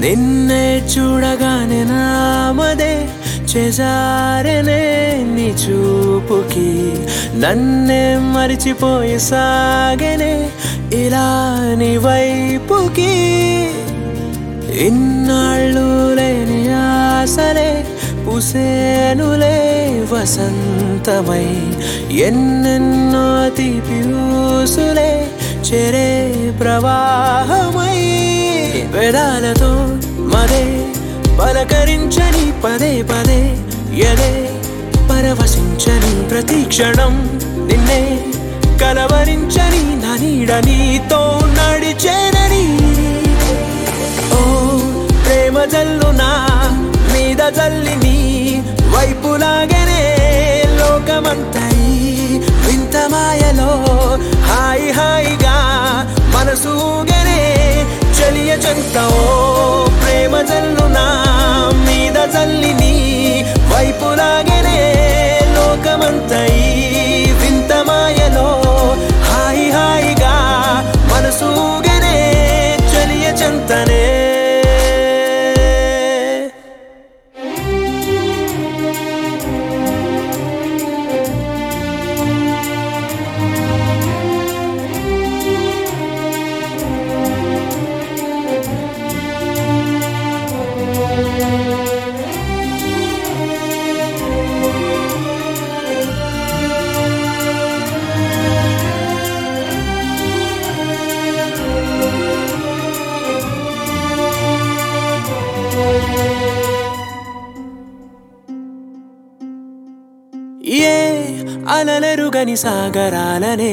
నిన్నే చూడగానే నామదే చేజారనే నీ చూపుకి నన్నే మరిచిపోయి సాగనే ఇలా నీ వైపుకి ఇన్నాళ్ళు లేని ఆసలే పుసేనులే వసంతమై ఎన్నెన్నో తీపి ఊసులే చెరే ప్రవాహమై వేదాలతో మదే పలకరించని పదే పదే ఎదే పరవశించని ప్రతి క్షణం నిన్నే కలవరించని నా నీడ నీతో నడిచేనని ఓ ప్రేమ జల్లునా మీద జల్లిని వైపులాగనే లోకమంతై వింత మాయలో హాయి హాయిగా మనసూగనే చలియ చెంత ఓ ప్రేమ జల్లునా మీద జల్లిని వైపులాగనే లోకమంతై వింత మాయలో హాయి హాయిగా మనసూగనే చలియ చెంతనే ఏ అలలెరుగని సాగరాలనే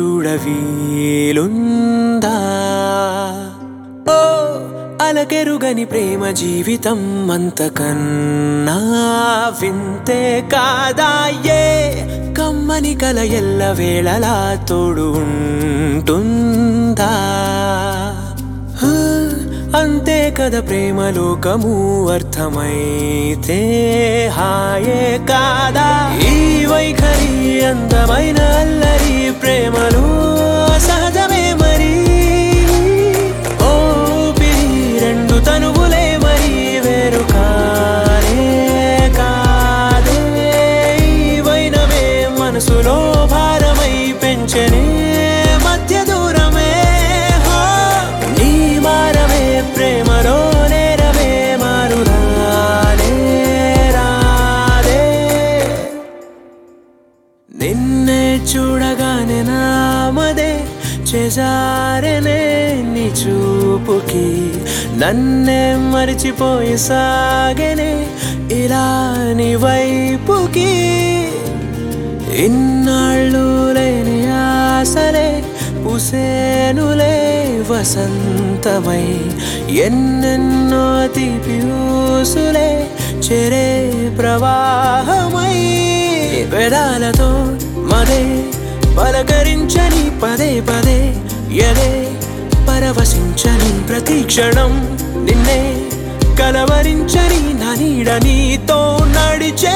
చూడవీలుందా ఓ అలకెరుగని ప్రేమ జీవితం అంతకన్నా వింతే కాదా ఏ కమ్మని కల ఎల్ల వేళలా తోడు ఉంటుందా హా, అంతే కదా ప్రేమ లోకము అర్థమైతే హాయే కాదా ఈ వైఖరి అందమైన అల్లరి ప్రేమలు సహజమే మరి ఓ పిరి రెండు తనువులే మరి వేరు కానే కాదే ఈ వైనమే మనసులో భారమై పెంచనే మధ్య దూరమే హో నీ మారమే ప్రేమలో నేరమే మారురానే రాదే నిన్నే చూడగానే నామదే చేజారనే నీ చూపుకి నన్నే మరిచిపోయి సాగనే ఇలా నీ వైపుకి ఇన్నాళ్ళు లేని ఆసలే పుసేనులే వసంతమై ఎన్నెన్నో తీపి ఊసులే చెరే ప్రవాహమై వేదాలతో మదే పలకరించని పదే పదే ఎదే పరవశించని ప్రతి క్షణం నిన్నే కలవరించని నా నీడ నీతో నడిచే